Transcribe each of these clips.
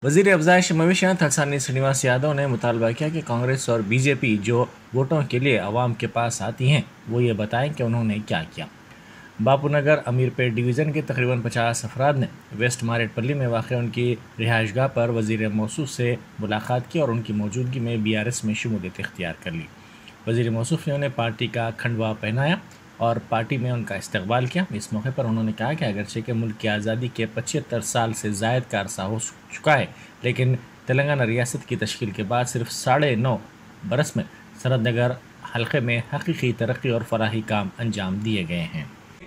वजीर अफजाइश मवेशियात हसानी श्रीनिवास यादव ने मुतालबा किया कि कांग्रेस और बीजेपी जो वोटों के लिए आवाम के पास आती हैं वो ये बताएं कि उन्होंने क्या किया बापूनगर अमीरपेट डिवीज़न के तकरीबन 50 अफराद ने वेस्ट मारेटपल्ली में वाक़ उनकी रिहाइशगाह पर वजीर मौसू से मुलाकात की और उनकी मौजूदगी में बी आर एस में शमूलियत इख्तियार कर ली वजीर मौसूफ ने उन्हें पार्टी का खंडवा पहनाया और पार्टी में उनका इस्तकबाल किया इस मौके पर उन्होंने कहा कि अगरचे के मुल्क की आज़ादी के पचहत्तर साल से जायद का अरसा हो चुका है लेकिन तेलंगाना रियासत की तश्कील के बाद सिर्फ साढ़े नौ बरस में सरहद नगर हल्के में हकीकी तरक्की और फलाही काम अंजाम दिए गए हैं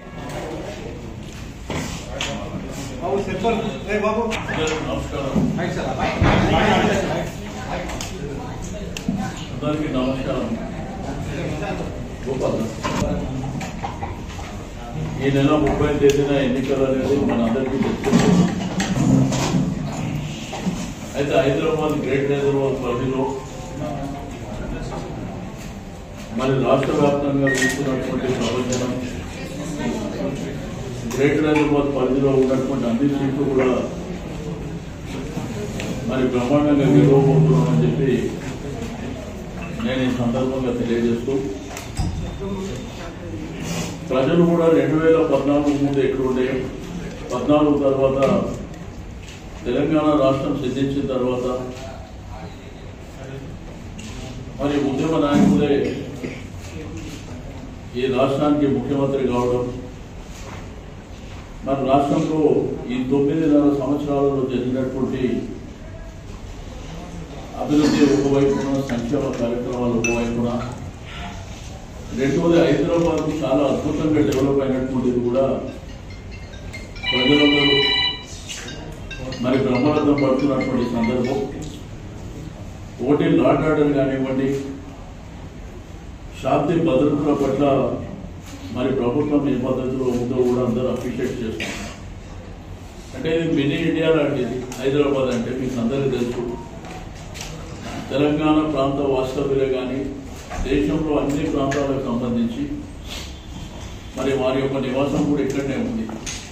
బాబు చెప్పాలి రే బాబు అందరికీ నమస్కారం గోపాల్ ఈ నెల ముప్పై తేదీన ఎన్నికలు అనేది మనందరికీ తెలిసింది అయితే హైదరాబాద్ గ్రేటర్ హైదరాబాద్ పరిధిలో మరి రాష్ట్ర వ్యాప్తంగా చూస్తున్నటువంటి ప్రవచనం గ్రేటర్ హైదరాబాద్ పరిధిలో ఉన్నటువంటి అన్ని సీట్లు కూడా మరి బ్రహ్మాండంగా గెలవబోతున్నామని చెప్పి నేను ఈ సందర్భంగా తెలియజేస్తూ ప్రజలు కూడా రెండు వేల పద్నాలుగు ముందు ఎక్కడుండే పద్నాలుగు తర్వాత తెలంగాణ రాష్ట్రం సిద్ధించిన తర్వాత మరి ఉద్యమ నాయకులే ఈ రాష్ట్రానికి ముఖ్యమంత్రి కావడం మరి రాష్ట్రంలో ఈ తొమ్మిదిన్నర సంవత్సరాలలో జరిగినటువంటి అభివృద్ధి ఒకవైపున సంక్షేమ కార్యక్రమాలు ఒకవైపున రెండోది హైదరాబాద్ చాలా అద్భుతంగా డెవలప్ అయినటువంటిది కూడా ప్రజలందరూ మరి బ్రహ్మరథం పడుతున్నటువంటి సందర్భం ఒకటి లాట్ ఆర్డర్ కానివ్వండి శాంతి భద్రతల పట్ల మరి ప్రభుత్వం ఏ పద్ధతిలో ఉందో కూడా అందరూ అప్రిషియేట్ చేస్తున్నారు అంటే ఇది మినీ ఇండియా లాంటిది హైదరాబాద్ అంటే మీకు అందరికీ తెలుసు తెలంగాణ ప్రాంత వాస్తవ్యులే కానీ దేశంలో అన్ని ప్రాంతాలకు సంబంధించి మరి వారి యొక్క నివాసం కూడా ఇక్కడనే ఉంది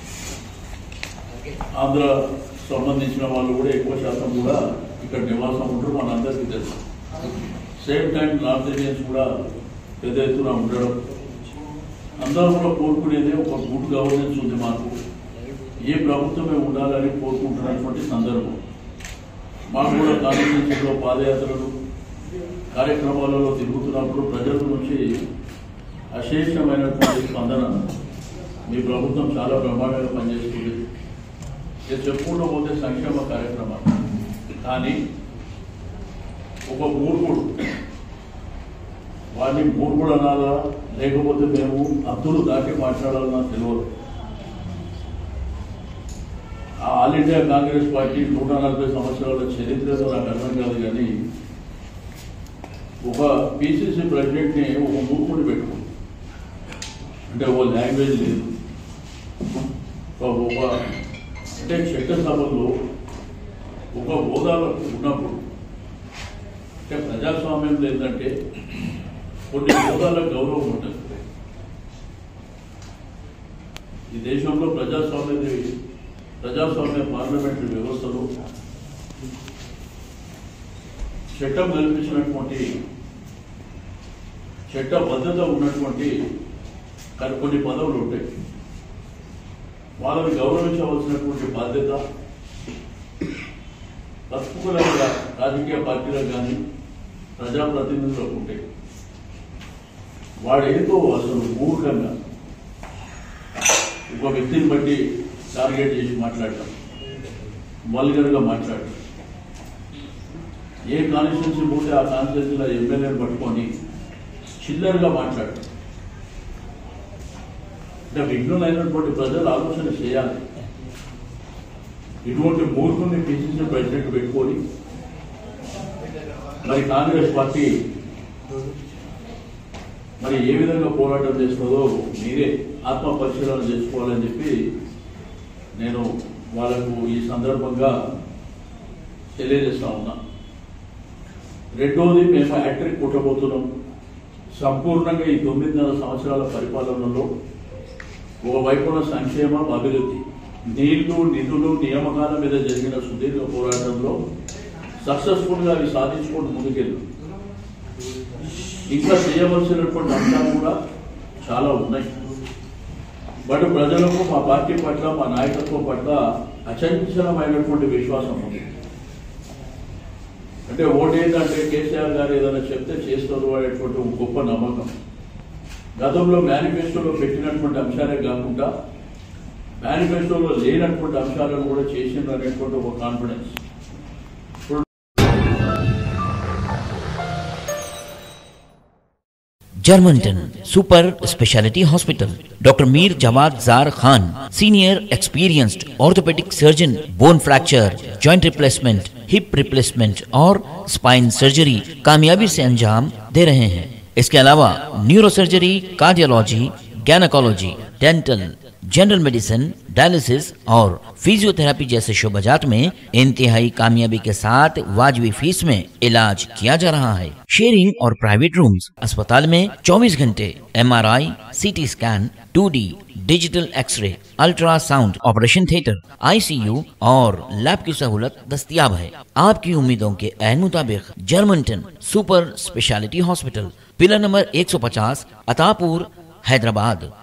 ఆంధ్ర సంబంధించిన వాళ్ళు కూడా ఎక్కువ శాతం కూడా ఇక్కడ నివాసం ఉంటారు మనందరికీ తెలుసు సేమ్ టైం నార్త్ ఇండియన్స్ కూడా పెద్ద ఎత్తున ఉండడం అందరూ కూడా కోరుకునేది ఒక గుడ్ గవర్నెన్స్ ఉంది మాకు ఏ ప్రభుత్వమే ఉండాలని కోరుకుంటున్నటువంటి సందర్భం మాకు కూడా కాన్స్టిట్యూన్సీలో పాదయాత్రలు కార్యక్రమాలలో తిరుగుతున్నప్పుడు ప్రజల నుంచి అశేషమైనటువంటి స్పందన మీ ప్రభుత్వం చాలా బ్రహ్మాండంగా పనిచేస్తుంది ఇది చెప్పుకుంటూ పోతే సంక్షేమ కార్యక్రమాలు కానీ ఒక మూర్ఖుడు వాడిని మూర్ఖుడు అనాలా లేకపోతే మేము అద్దులు దాటి మాట్లాడాలన్నా తెలియదు ఆ ఆల్ ఇండియా కాంగ్రెస్ పార్టీ నూట నలభై సంవత్సరాల చరిత్రతో నాకు అర్థం కాదు కానీ ఒక పిసిసి ప్రెసిడెంట్ని ఒక మూర్ఖుడు పెట్టుకుంది అంటే ఓ లాంగ్వేజ్ లేదు ఒక ఒక అంటే చట్టసభల్లో ఒక హోదాలో ఉన్నప్పుడు అంటే ప్రజాస్వామ్యంలో ఏంటంటే కొన్ని హోదాల గౌరవం ఉంటుంది ఈ దేశంలో ప్రజాస్వామ్య ప్రజాస్వామ్య పార్లమెంటరీ వ్యవస్థలో చట్టం కల్పించినటువంటి చట్టబద్ధత ఉన్నటువంటి కానీ కొన్ని పదవులు ఉంటాయి వాళ్ళని గౌరవించవలసినటువంటి బాధ్యత పర్టికులర్ రాజకీయ పార్టీలకు కానీ ప్రజాప్రతినిధులకు ఉంటాయి వాడేదో అసలు మూర్ఖంగా ఒక వ్యక్తిని బట్టి టార్గెట్ చేసి మాట్లాడటం వల్గర్గా మాట్లాడటం ఏ కాన్స్టిట్యూన్సీ పోతే ఆ కాన్స్టిట్యూన్సీలో ఎమ్మెల్యేని పట్టుకొని చిల్లరగా మాట్లాడటం అంటే విఘ్నులైనటువంటి ప్రజలు ఆలోచన చేయాలి ఇటువంటి మూర్ఖుని పిసిసి ప్రెసిడెంట్ పెట్టుకొని మరి కాంగ్రెస్ పార్టీ మరి ఏ విధంగా పోరాటం చేస్తుందో మీరే ఆత్మ పరిశీలన చేసుకోవాలని చెప్పి నేను వాళ్ళకు ఈ సందర్భంగా తెలియజేస్తా ఉన్నా రెండోది మేము హ్యాట్రిక్ కుట్టబోతున్నాం సంపూర్ణంగా ఈ తొమ్మిదిన్నర సంవత్సరాల పరిపాలనలో ఒకవైపున సంక్షేమం అభివృద్ధి నీళ్లు నిధులు నియామకాల మీద జరిగిన సుదీర్ఘ పోరాటంలో సక్సెస్ఫుల్ గా అవి సాధించుకుంటూ ముందుకెళ్ళి ఇంకా చేయవలసినటువంటి అంశాలు కూడా చాలా ఉన్నాయి బట్ ప్రజలకు మా పార్టీ పట్ల మా నాయకత్వం పట్ల అచంచలమైనటువంటి విశ్వాసం ఉంది అంటే ఓటేంటంటే కేసీఆర్ గారు ఏదైనా చెప్తే చేస్తారు అనేటువంటి ఒక గొప్ప నమ్మకం గతంలో మేనిఫెస్టోలో పెట్టినటువంటి అంశాలే కాకుండా మేనిఫెస్టోలో లేనటువంటి అంశాలను కూడా చేసిండ్రు అనేటువంటి ఒక confidence Germantown Super Speciality Hospital. Dr. Mir Jawad Zar Khan, Senior Experienced Orthopedic Surgeon, Bone Fracture, Joint Replacement, Hip Replacement और Spine Surgery कामयाबी से अंजाम दे रहे हैं इसके अलावा neuro surgery cardiology gynaecology dental general medicine dialysis और फिजियोथेरेपी जैसे शोबाजात में इंतहाई कामयाबी के साथ वाजबी फीस में इलाज किया जा रहा है शेयरिंग और प्राइवेट रूम्स अस्पताल में 24 घंटे MRI, CT scan 2D, digital X-ray ultrasound operation theatre ICU और लैब की सहूलत दस्तियाब है आपकी उम्मीदों के एन मुताबिक Germantown super speciality hospital pillar number 150 Attapur Hyderabad